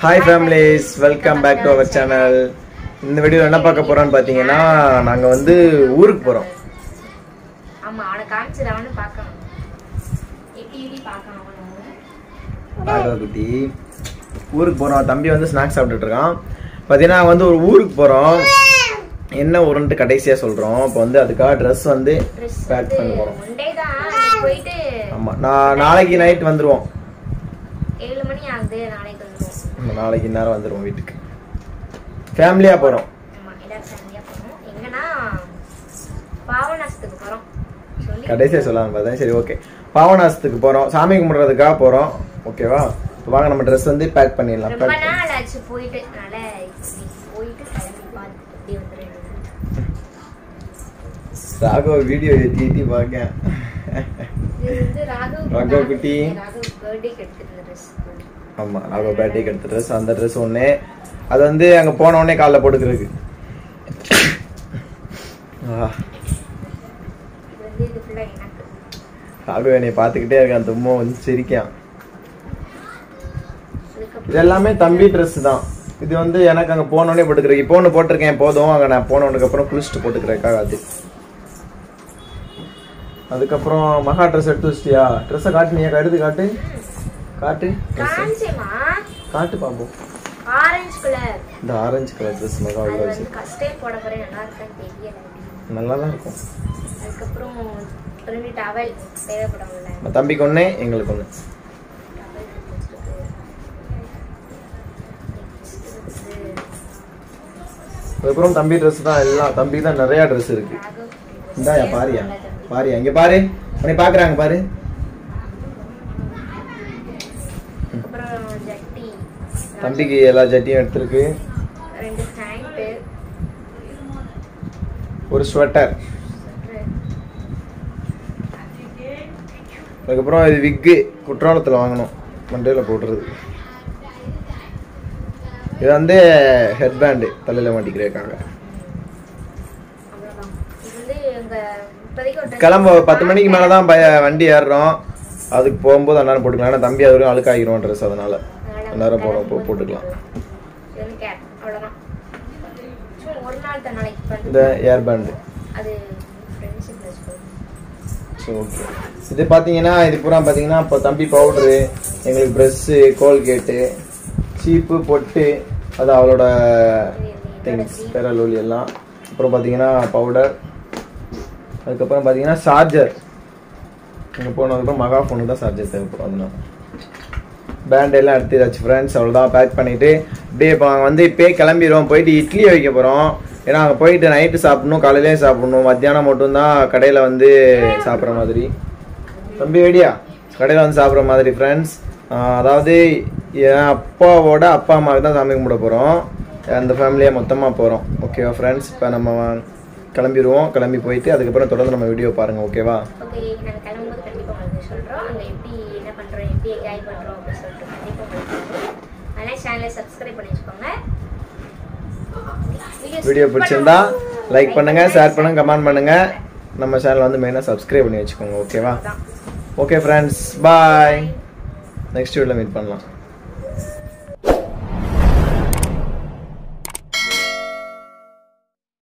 Hi families welcome back to our channel இந்த வீடியோவில் என்ன பார்க்க போறோம்னு பார்த்தீங்கன்னா நாங்கள் வந்து ஊருக்கு போகிறோம் ஆமா அவனை காமிச்சிரு அவனு பார்க்கணும் எட்டி எட்டி பார்க்கணும் அவனை ராகவ குட்டி ஊருக்கு போகிறோம் தம்பி வந்து ஸ்நாக்ஸ் சாப்பிட்டுட்டு இருக்கான் பார்த்தீங்கன்னா வந்து ஒரு ஊருக்கு போகிறோம் என்ன ஊருன்ட்டு கடைசியாக சொல்கிறோம் இப்போ வந்து அதுக்காக ட்ரெஸ் வந்து ட்ரெஸ் பேக் பண்ண போகிறோம் ஒன்டே தான் அன்னைக்கு போயிட்டு ஆமாம் நான் நாளைக்கு நைட் வந்துடுவோம் ஏழு மணி ஆகுது நாளைக்கு வந்துருவோம் நாளைக்கு நேரம் வந்துடுவோம் வீட்டுக்கு ஃபேமிலியாக போகிறோம் ஆமா எல்லாரும் ஃபேமிலியா போறோம் எங்கன்னா பாவநாசத்துக்கு போறோம் சொல்லி கடைசியாக சொல்லலாம் பார்த்தேன் சரி ஓகே பாவனாசத்துக்கு போகிறோம் சாமி கும்பிட்றதுக்காக போகிறோம் ஓகேவா இப்போ வாங்க நம்ம ட்ரெஸ் வந்து பேக் பண்ணிடலாம் ரொம்ப பேக் நாள் ஆச்சு போயிட்டு அதனால இன்னைக்கு போயிட்டு கிளம்பி பார்த்துட்டு அப்படியே வந்துடுறேன் ராகவ வீடியோ ஏற்றி ஏற்றி பார்க்கேன் இது வந்து ராகவ் ராகவ் குட்டி. ராகவ் பர்த்டேக்கு எடுத்துருந்த ட்ரெஸ் ஆமாம் ராகவ பர்த்டேக்கு எடுத்த ட்ரெஸ் அந்த ட்ரெஸ் ஒன்று அது வந்து அங்கே போன உடனே காலைல போட்டுக்கிறதுக்கு ஆ, இது வந்து இது ஃபுல்லா எனக்கு ராகவ என்னை பார்த்துக்கிட்டே இருக்கான் தும்மா வந்து சிரிக்கான் அதுக்கப்புறம் இது எல்லாமே தம்பி ட்ரெஸ் தான் இது வந்து எனக்கு அங்கே போனோடனே போட்டுக்கிறேன் இப்போ ஒன்று போட்டிருக்கேன் போதும் அங்கே நான் போனவனுக்கு அப்புறம் குளிச்சுட்டு போட்டுக்கிறேக்காக அது அதுக்கப்புறம் மகா ட்ரெஸ் எடுத்து வச்சிட்டியா ட்ரெஸ்ஸை காட்டுனியா எடுத்து காட்டு காட்டு dress அ. காஞ்சேமா காட்டு பாப்போம் ஆரஞ்சு கலர் இந்த ஆரஞ்சு கலர் ட்ரெஸ் மகா அது உள்ள வந்து வச்சு ஃபர்ஸ்ட் டைம் போட போறேன் நல்லா இருக்கான்னு தெரியல நல்லா தான் இருக்கும் அதுக்கப்புறம் ரெண்டு டவல் தேவைப்படும்ல நம்ம தம்பிக்கு ஒன்று எங்களுக்கு ஒன்று டவல் வச்சிருக்கு அதுக்கப்புறம் தம்பி ட்ரெஸ் தான் எல்லாம் தம்பி தான் நிறைய ட்ரெஸ் இருக்கு இந்தாயா பாரியா பாரியா இங்க பாரு உன்னை பாக்குறாங்க பாரு அப்புறம் ஜட்டி தம்பிக்கு எல்லா ஜட்டியும் எடுத்திருக்கு ரெண்டு ஹேண்ட்டு ஒரு ஸ்வெட்டர் அதுக்கப்புறம் இது விக்கு குற்றாலத்தில் வாங்கணும் மண்டையில் போட்டுறது இது வந்து ஹெட் பேண்டு தலையில் மாட்டிக்கிறதுக்காக அவ்வளோதான் இது வந்து எங்க இப்போதைக்கு ஒரு dress கிளம்ப பத்து மணிக்கு மேலே தான் பய வண்டி ஏறுறோம் அதுக்கு போகும்போது அந்நேரம் போட்டுக்கலாம் ஏன்னா தம்பி அது வரையும் அழுக்காகிரும் ட்ரெஸ் அதனால அதனால அந்நேரம் போகிறோம் கிளம்பும்போது போட்டுக்கலாம் இது வந்து கேப் அவ்வளோதான் சும்மா ஒரு நாள் தான் நாளைக்கு இந்த பண்ணி ஏர் பேண்டு அது ஃப்ரெண்ட்ஷிப் ட்ரெஸ் ஸோ ஓகே இது பார்த்தீங்கன்னா இது பூரா பார்த்தீங்கன்னா இப்போ தம்பி பவுட்ரு எங்களுக்கு ப்ரெஷ்ஷு கோல்கேட்டு சீப்பு பொட்டு அது அவளோட திங்ஸ் பேரலூலி எல்லாம் அப்புறம் பார்த்தீங்கன்னா பவுடர் அதுக்கப்புறம் பார்த்தீங்கன்னா சார்ஜர் இங்கே போனதுக்கப்புறம் மகா ஃபோனுக்கு தான் சார்ஜர் தேவைப்படும் அதனால பேண்ட் எல்லாம் எடுத்துதாச்சு ஃப்ரெண்ட்ஸ் அவ்வளோதான் பேக் பண்ணிவிட்டு அப்படியே இப்போ நாங்கள் வந்து இப்போயே கிளம்பிடுவோம் போயிட்டு இட்லி வைக்க போகிறோம் ஏன்னா அங்கே போயிட்டு நைட்டு சாப்பிடணும் காலையிலேயும் சாப்பிடணும் மத்தியானம் மட்டும்தான் கடையில் வந்து சாப்பிட்ற மாதிரி தம்பி வெடியா கடையில் வந்து சாப்பிட்ற மாதிரி ஃப்ரெண்ட்ஸ் அதாவது என் அப்பாவோட அப்பா அம்மாவுக்கு தான் சாமி கும்பிட போகிறோம் அந்த ஃபேமிலியாக மொத்தமாக போகிறோம் ஓகேவா ஃப்ரெண்ட்ஸ் இப்போ நம்ம கிளம்பிடுவோம் கிளம்பி போயிட்டு அதுக்கப்புறம் தொடர்ந்து நம்ம வீடியோ பாருங்கள் ஓகேவா ஓகே நாங்கள் கிளம்பும்போது கண்டிப்பாக உங்களுக்கு சொல்கிறோம் அங்கே எப்படி என்ன பண்ணுறோம் எப்படி என்ஜாய் பண்ணுறோம் அப்படின்னு சொல்லிட்டு கண்டிப்பாக உங்களுக்கு சொல்றோம். அதனால் சேனலை சப்ஸ்கிரைப் பண்ணி வச்சுக்கோங்க வீடியோ பிடிச்சிருந்தா லைக் பண்ணுங்க ஷேர் பண்ணுங்க கமெண்ட் பண்ணுங்க நம்ம சேனல் வந்து மெயினாக சப்ஸ்கிரைப் பண்ணி வச்சுக்கோங்க ஓகேவா ஓகே ஃப்ரெண்ட்ஸ் பாய் நெக்ஸ்ட் வீடியோவில் மீட் பண்ணலாம்